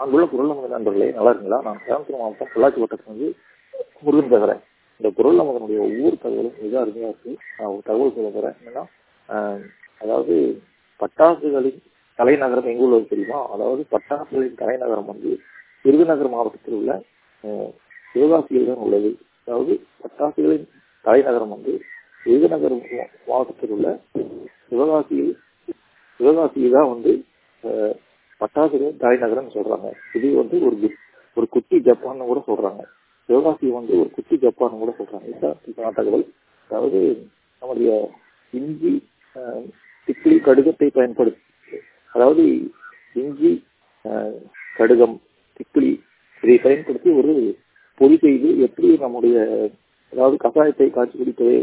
அங்குள்ள குரல் நமது நண்பர்களே நல்லா இருக்குங்களா நான் கோயம்புத்தூர் மாவட்டம் பொள்ளாச்சி வட்டத்துலேருந்து முருகன் பேசுகிறேன் இந்த குரல் நமதனுடைய ஒவ்வொரு தகவலும் மிக அருமையாக இருக்கு நான் ஒரு தகவல் சொல்ல போகிறேன் என்னன்னா ஆஹ், அதாவது பட்டாசுகளின் தலைநகரம் எங்க உள்ளது தெரியுமா அதாவது பட்டாசுகளின் தலைநகரம் வந்து விருதுநகர் மாவட்டத்தில் உள்ள ஆஹ், சிவகாசியில் தான் உள்ளது அதாவது பட்டாசுகளின் தலைநகரம் வந்து விருதுநகர் மா- மாவட்டத்தில் உள்ள சிவகாசியில் சிவகாசியை தான் வந்து ஆஹ், பட்டாசுகளின் தலைநகரம் சொல்றாங்க இது வந்து ஒரு கு- ஒரு குட்டி ஜப்பான்னு கூட சொல்றாங்க சிவகாசி வந்து ஒரு குட்டி ஜப்பான் கூட சொல்றாங்க இதுதான் இதுக்கான தகவல் அதாவது நம்முடைய இஞ்சி ஆஹ், திப்பிலி கடுகத்தை பயன்படுத்தி அதாவது இஞ்சி ஆஹ், கடுகம் திப்பிலி இதை பயன்படுத்தி ஒரு பொடி செய்து எப்படி நம்முடைய அதாவது கஷாயத்தை காய்ச்சி குடிப்பது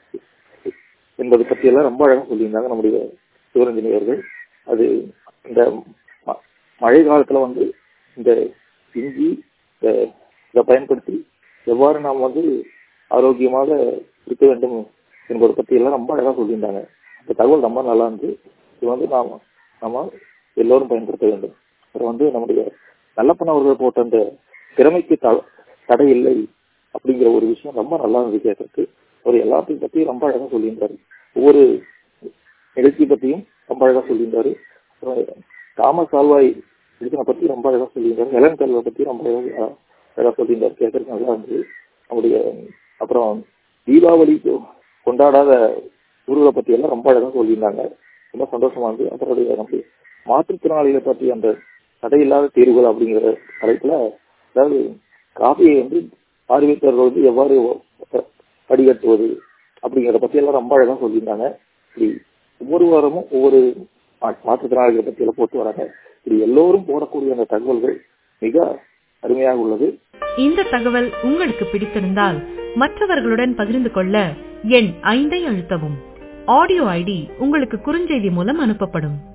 என்பதை பற்றி எல்லாம் ரொம்ப அழகாக சொல்லியிருந்தாங்க நம்முடைய சிவரஞ்சனியர்கள் அது இந்த ம- மழை காலத்துல வந்து இந்த இஞ்சி இந்த- இதை பயன்படுத்தி எவ்வாறு நாம் வந்து ஆரோக்கியமாக இருக்க வேண்டும் என்பதை பற்றி எல்லாம் ரொம்ப அழகாக சொல்லியிருந்தாங்க அந்த தகவல் ரொம்ப நல்லா இருந்து இது வந்து நாம் நம்ம எல்லோரும் பயன்படுத்த வேண்டும் அப்புறம் வந்து நம்முடைய நல்லப்பன் அவர்கள் போட்ட அந்த திறமைக்கு த- தடை இல்லை அப்படிங்கிற ஒரு விஷயம் ரொம்ப நல்லா இருந்தது கேட்கறதுக்கு அவர் எல்லாத்தையும் பத்தி ரொம்ப அழகா சொல்லியிருந்தாரு ஒவ்வொரு நிகழ்ச்சி பத்தியும் ரொம்ப அழகா சொல்லியிருந்தாரு அப்புறம் தாமஸ் ஆல்வாய் இதுனை பத்தி ரொம்ப அழகா சொல்லியிருந்தாரு ஹெலன் கல்வை பத்தி ரொம்ப அழகா அழகா சொல்லியிருந்தாரு கேட்கறதுக்கு நல்லா இருந்தது நம்முடைய அப்புறம் தீபாவளி கொண்டாடாத ஊர்களை பத்தி எல்லாம் ரொம்ப அழகா சொல்லியிருந்தாங்க ரொம்ப சந்தோஷமா இருந்து அவருடைய நம்முடைய மாற்றுத்திறனாளிகளை பற்றி அந்த தடையில்லாத தீர்வுகள் அப்படிங்கிற தலைப்புல அதாவது காபியை வந்து பார்வையற்றவர்கள் வந்து எவ்வாறு வடிகட்டுவது அப்படிங்கிறத பத்தி எல்லாம் ரொம்ப அழகா சொல்லியிருந்தாங்க இப்படி ஒவ்வொரு வாரமும் ஒவ்வொரு மா- மாற்றுத்திறனாளிகளை பத்தி எல்லாம் போட்டு வராங்க இப்படி எல்லோரும் போடக்கூடிய அந்த தகவல்கள் மிக அருமையாக உள்ளது இந்த தகவல் உங்களுக்கு பிடித்திருந்தால் மற்றவர்களுடன் பகிர்ந்து கொள்ள எண் ஐந்தை அழுத்தவும் ஆடியோ ஐடி உங்களுக்கு குறுஞ்செய்தி மூலம் அனுப்பப்படும்